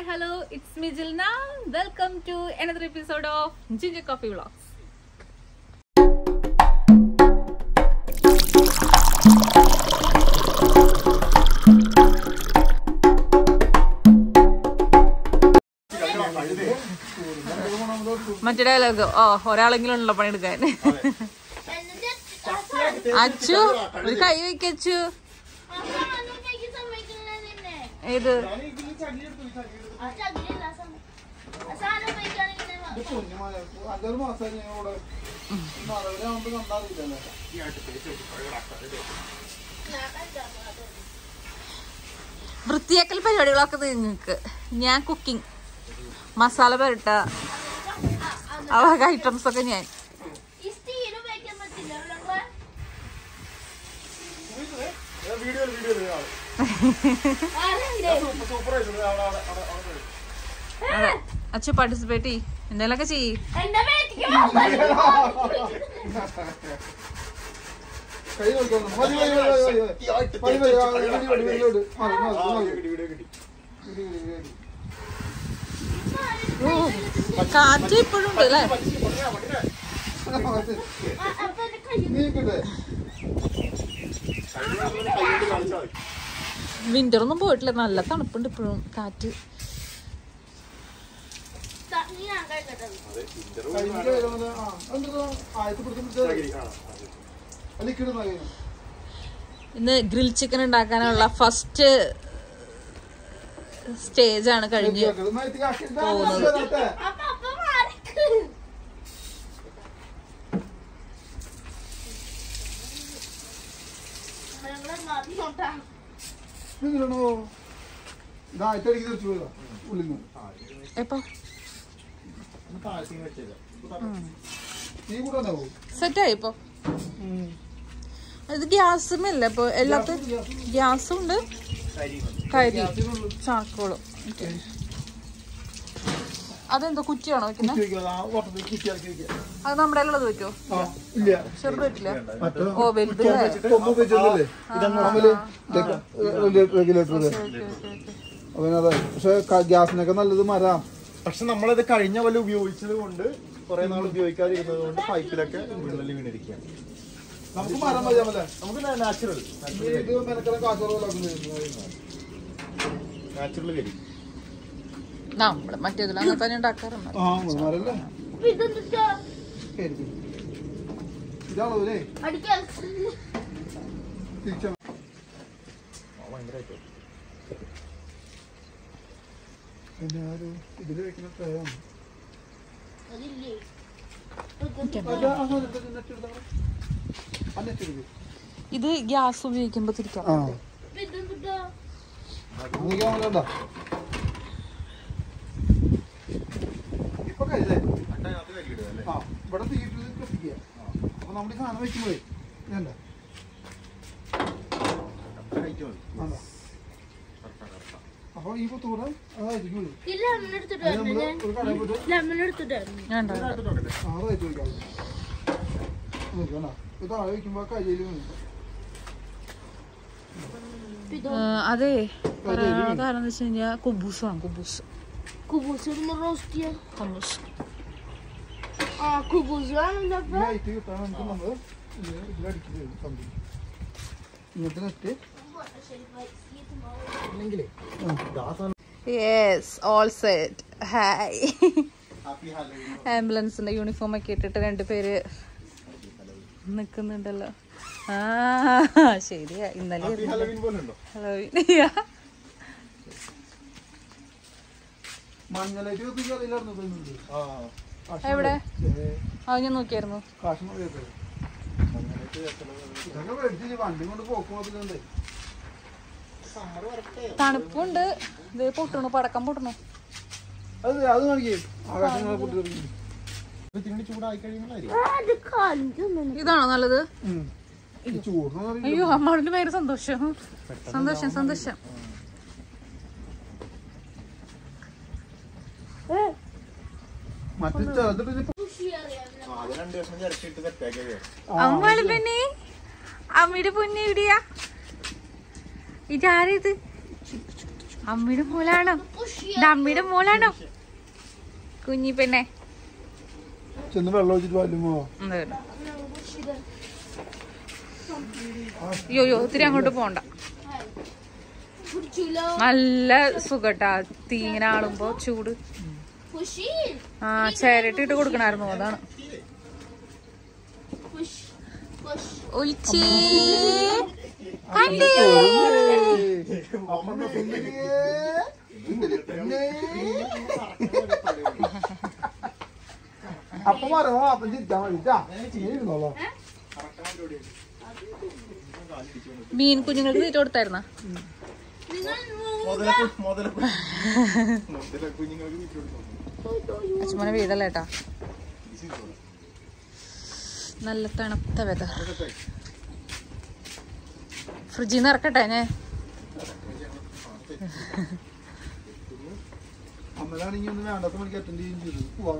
hello, it's me Jilna. Welcome to another episode of Ginger Coffee Vlogs. മറ്റേ dialogue ഓ ഒരാളെങ്കിലും ഉള്ള പണിയെടുക്കാൻ അച്ചു ഒരു കൈ വെക്കച്ചു ഏത് അഞ്ചാറ് മാസം ഞങ്ങളോട് മറവിലാവുമ്പോ കണ്ടാറില്ലല്ലോ വൃത്തിയാക്കൽ പരിപാടികളൊക്കെ നിങ്ങൾക്ക് ഞാൻ കുക്കിംഗ് മസാല പുരട്ട ആ വക ഐറ്റംസ് ഒക്കെ ഞാൻ വീഡിയോ വീഡിയോ സൂപ്പർ സൂപ്പർ ആയിട്ടുണ്ട് അവിടെ അവിടെ അവിടെ അവിടെ പോയി. അതെ അച്ചു പാർട്ടിസിപ്പേറ്റ് ചെയ്യ് എന്തെങ്കിലുമൊക്കെ ചെയ്യ് കൈ നോക്കുന്നു മതി മതി മതി മതി മതി മതി ആ, വിടി, വിടി, വിടി, വിടി. മതി, മതി, ആ, മതി. കിട്ടി, വീഡിയോ കിട്ടി. വിടി, വിടി, വിടി. ഓ കാറ്റ് ഇപ്പോഴും ഉണ്ട് അല്ലേ പറ്റിച്ച് പൊട്ടിക്കാ, പൊട്ടിക്കാ. നീ കിട്ടേ കഴിയുന്നതുപോലെ കൈകൊണ്ട് കാണിച്ചാൽ മതി. വിന്റർ ഒന്നും പോയിട്ടില്ല നല്ല തണുപ്പുണ്ട് ഇപ്പോഴും കാറ്റ് അതെ, ഇന്റർവ്യൂ കൈക്ക് വരുന്നത് ആ എന്താ ആയത്ത് പിടിച്ചിട്ട് ചകിരി. ആ, അതെ. ലിക്വിഡ് മതി ഇന്ന് ഗ്രിൽ ചിക്കൻ ഉണ്ടാക്കാനുള്ള ഫസ്റ്റ് സ്റ്റേജ് ആണ് കഴിഞ്ഞ് പോകുന്നത് നിങ്ങളാണോ ഇതായിട്ടടിക്ക് തിരിച്ചു പോയതാ ഉള്ളിൽ നിന്ന് എപ്പോ ഒന്ന് താഴ്ത്തിങ്ങ് വെച്ചേക്കാം. നീ കൂടെ ഉണ്ടാവോ സെറ്റായി ഇപ്പൊ ഇത് ഗ്യാസുമല്ല ഇപ്പൊ എല്ലാത്തും ഗ്യാസും ഉണ്ട് കരി മതി. കരി ചാക്കോളും അതെന്തോ കുറ്റിയാണോ വെക്കുന്നത് അത് നമ്മുടെ ഉള്ളത് പറ്റുമോ ഇല്ല ചെറുത് പറ്റില്ല മറ്റേ ഓ വലുത് കൊമ്പ് വെച്ചിട്ടില്ലേ റെഗുലേറ്റർ അവനതെ പക്ഷെ ഗ്യാസിനൊക്കെ നല്ലത് മരാം പക്ഷെ നമ്മളത് കഴിഞ്ഞ പോലെ ഉപയോഗിച്ചത് കൊണ്ട് കുറെ നാൾ ഉപയോഗിക്കാതിരുന്നത് കൊണ്ട് പൈപ്പിലൊക്കെ വിള്ളൽ വീണിരിക്കുക നമുക്ക് മരം മതിയാമല്ലേ നമുക്ക് നാച്ചുറൽ ഇത് മെനക്കെല്ലാം കാശുറവിലാക്കുന്നത് നാച്ചുറൽ കരി നമ്മള് മറ്റേതിൽ അങ്ങനെ തന്നെ ഉണ്ടാക്കാറുണ്ട് ആ മരല്ലേ ഇതാണോ അല്ലേ തിരിച്ചാ ഭയങ്കരമായിട്ട് പിന്നെ ആ ഒരു ഇതില് വെക്കുന്ന ട്രേ ആണ് ഇത് ഗ്യാസ് ഉപയോഗിക്കുമ്പോ തിരിക്കാം ആ അതൊക്കെ വേണ്ട ഇപ്പൊ കഴിയല്ലേ അതിനകത്ത് കരിയിടുക അല്ലേ ആ ഇവിടെ തീയിട്ട് കത്തിക്കുക അപ്പൊ നമ്മുടെ ഈ സാധനം വെക്കുമ്പോഴേ വേണ്ട ഹൈറ്റ് മതി വേണ്ട അപ്പൊ ഈ പുത്തൂടെ അതായിരിക്കും എടുത്തിട്ട് അത് നമ്മള് ഒരു കടയിൽ പോയിട്ട് ലെമൺ എടുത്തിട്ട് ഞാൻ ഉണ്ടാക്കാം. ഇതിനകത്ത് നോക്കട്ടെ ആ അതായിട്ട് വെക്കാം നോക്കണ്ട ഇത് താഴെ വെക്കുമ്പോ കയ്യിൽ ഏ, അതെ പറയാൻ കാരണം എന്ന് വെച്ച് കഴിഞ്ഞാൽ കുബൂസ് വേണം കുബൂസ് കുബൂസ് റോസ്റ്റ് ചെയ്യാൻ ഹമ്മൂസ് ആ കുബൂസ് വേണം ലൈറ്റ് കിട്ടാൻ നമുക്ക് നമ്മള് ഇതിലടിക്കുന്നത് സംഭവം ഇങ്ങനത്തെ നെറ്റ് ഇല്ലെങ്കിലേ ദാസാണ് yes all set hi happy Halloween ആംബുലൻസിന്റെ യൂണിഫോം ഒക്കെ ഇട്ടിട്ട് രണ്ടുപേര് നിക്കുന്നുണ്ടല്ലോ ആ ശരിയാ ഇന്നലെ ഹാപ്പി ഹാലോവീൻ പോലെ ഉണ്ടോ ഹലോവിൻ മഞ്ഞളായിട്ട് കത്തിക്കാൻ അറിയില്ലായിരുന്നു തോന്നുന്നുണ്ട് ആ എവിടെ അത് ഞാൻ നോക്കിയായിരുന്നു കാശ്മീർ കേട്ടത് അങ്ങനെയൊക്കെ രസമുള്ള ഇതൊക്കെ മേടിച്ച് വണ്ടി കൊണ്ട് പോക്ക് പോകത്തില്ലേ സമ്മർ വരട്ടെ തണുപ്പുണ്ട് ഇത് പൊട്ടണു പടക്കം പൊട്ടണു അത് അത് കാണിക്കേ ആകാശങ്ങളെ കൂട്ടി തുടങ്ങി തിണ്ടി ചൂടായി കഴിയുമ്പോഴായിരിക്കും അത് കാണിക്കുന്നു ഇതാണോ നല്ലത് ചൂടുന്ന അയ്യോ അമ്മാവിന്റെ പേര് സന്തോഷം സന്തോഷം സന്തോഷം മറ്റേ ചെറുതിട്ട് ആ, അത് രണ്ട് ദിവസം ചിരട്ടിയിട്ട് സെറ്റാക്കിയത് അമ്മാള് പെണ്ണേ അമ്മയുടെ പൊന്നെ എവിടെയാ ഇതാരിത് അമ്മയുടെ മോളാണോ ഇത് അമ്മയുടെ മോളാണോ കുഞ്ഞി പെണ്ണെ ചെന്ന് വെള്ളം ഒഴിച്ചിട്ട് വല്ലുമോ എന്താ ഇത്? അയ്യോ അയ്യോ ഒത്തിരി അങ്ങോട്ട് പോണ്ട Cuchillo. നല്ല സുഖട്ടാ തീ ഇങ്ങനെ ആളുമ്പോ ചൂട് Pushy. ആ ചേരട്ടിട്ട് കൊടുക്കണായിരുന്നു അതാണ് Push. Push. ഒഴിച്ചേ അമ്മ സുന്ദരിയേ സുന്ദരി പെണ്ണേ അപ്പം പറയോ അപ്പം ചിരിച്ചാ മതി ട്ടാ. ഇങ്ങനെ ഇരുന്നോളാം മീൻ കുഞ്ഞുങ്ങൾക്ക് തീറ്റ കൊടുത്തായിരുന്ന നിങ്ങൾ മുതല മുതല മുതല കുഞ്ഞുങ്ങൾക്ക് വീട്ടിൽ കൊടുത്തു അച്ഛമ്മനെ വീടല്ലേട്ടാ നല്ല തണുത്ത വെത ഫ്രിഡ്ജിൽ നിന്ന് ഇറക്കട്ടെ ഞാൻ അമ്മലാണെങ്കിൽ ഒന്ന് വേണ്ടാത്ത മണിക്ക് അറ്റൻഡ് ചെയ്യുകയും ചെയ്തു പോവാൻ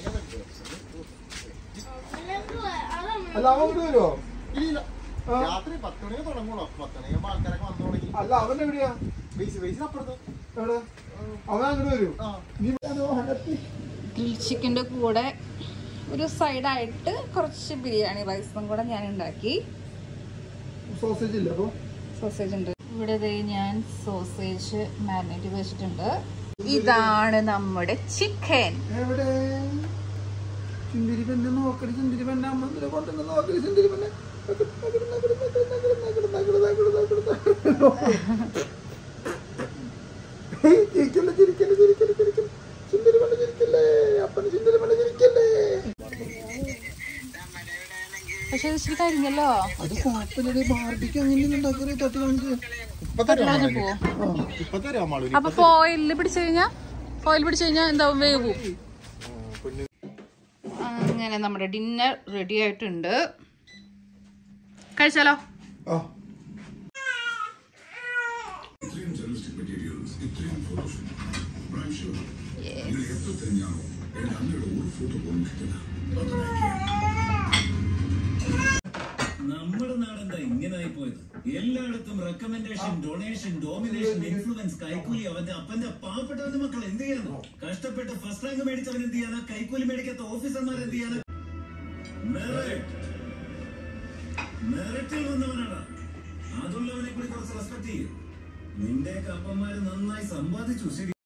അല്ല അവൻ ഇവിടെ വരുമോ ഇല്ല ആ. രാത്രി പത്ത് മണിക്ക് തുടങ്ങുള്ളൂ പത്ത് മണിയാകുമ്പോ ആൾക്കാരൊക്കെ വന്നു തുടങ്ങി അല്ല അവൻ എവിടെയാ ബേസ് ബേസിന് അപ്പുറത്ത് എവിടെ അവൻ അങ്ങോട്ട് വരും ആ നീ വാഹനത്തിൽ ഗ്രിൽ ചിക്കൻ്റെ കൂടെ ഒരു സൈഡായിട്ട് കുറച്ച് ബിരിയാണി റൈസും കൂടെ ഞാൻ ഉണ്ടാക്കി സോസേജ് ഇല്ല അപ്പൊ സോസേജ് ഉണ്ട് ഇവിടെ ദേ ഞാൻ സോസേജ് മാരിനേറ്റ് വെച്ചിട്ടുണ്ട് ഇതാണ് നമ്മുടെ ചിക്കൻ എവിടെ ചുന്തിരി പെണ്ണ് നോക്കടി ചുന്തിരി പെണ്ണ് അമ്മ എന്തിനാ കൊണ്ടുവന്ന് നോക്കടി ചുന്തിരി പെണ്ണ് നോക്കടി, നോക്കടി, നോക്കടി, നോക്കടി, നോക്കടി, നോക്കടി, നോക്കടി, നോക്കടി, നോക്കടി. ഏയ്, ചിരിക്കല്ലേ ചിരിക്കല്ലേ ചിരിക്കല്ലേ ചിരിക്കല്ലേ ചുന്തിരി പെണ്ണ് ചിരിക്കല്ലേ അപ്പന് ചുന്തിരി പെണ്ണ് ചിരിക്കല്ലേ പക്ഷെ ഇത് ഇച്ചിരി കരിഞ്ഞല്ലോ അത് കുഴപ്പമില്ലേ ബാർബിക്ക് അങ്ങനെ ഉണ്ടാക്കി തട്ടി കാണിച്ച് ഇപ്പൊ കളഞ്ഞു പോവോ ഇപ്പൊ തരാം മാളൂരി അപ്പൊ ഫോയിലിൽ പിടിച്ചു കഴിഞ്ഞാ ഫോയിൽ പിടിച്ചു കഴിഞ്ഞാ എന്താവും വേവും അങ്ങനെ നമ്മുടെ ഡിന്നർ റെഡി ആയിട്ടുണ്ട് കഴിച്ചാലോ ആ നമ്മുടെ നാടെന്താ ഇങ്ങനായി പോയത് എല്ലായിടത്തും റെക്കമെൻഡേഷൻ ഡൊണേഷൻ ഡോമിനേഷൻ ഇൻഫ്ലുവൻസ് കൈക്കൂലി അവന്റെ അപ്പന്റെ പാവപ്പെട്ടവന്റെ മക്കൾ എന്ത് ചെയ്യാനോ കഷ്ടപ്പെട്ട് ഫസ്റ്റ് റാങ്ക് മേടിച്ചവൻ എന്ത് ചെയ്യാനാ കൈക്കൂലി മേടിക്കാത്ത ഓഫീസർമാർ എന്ത് ചെയ്യാനാ മെറിറ്റ് മെറിറ്റിൽ വന്നവനാണ് അതുള്ളവനെ കൂടി കുറച്ച് റെസ്പെക്ട് ചെയ്യും നിന്റെയൊക്കെ അപ്പന്മാര് നന്നായി സമ്പാദിച്ചു ശരി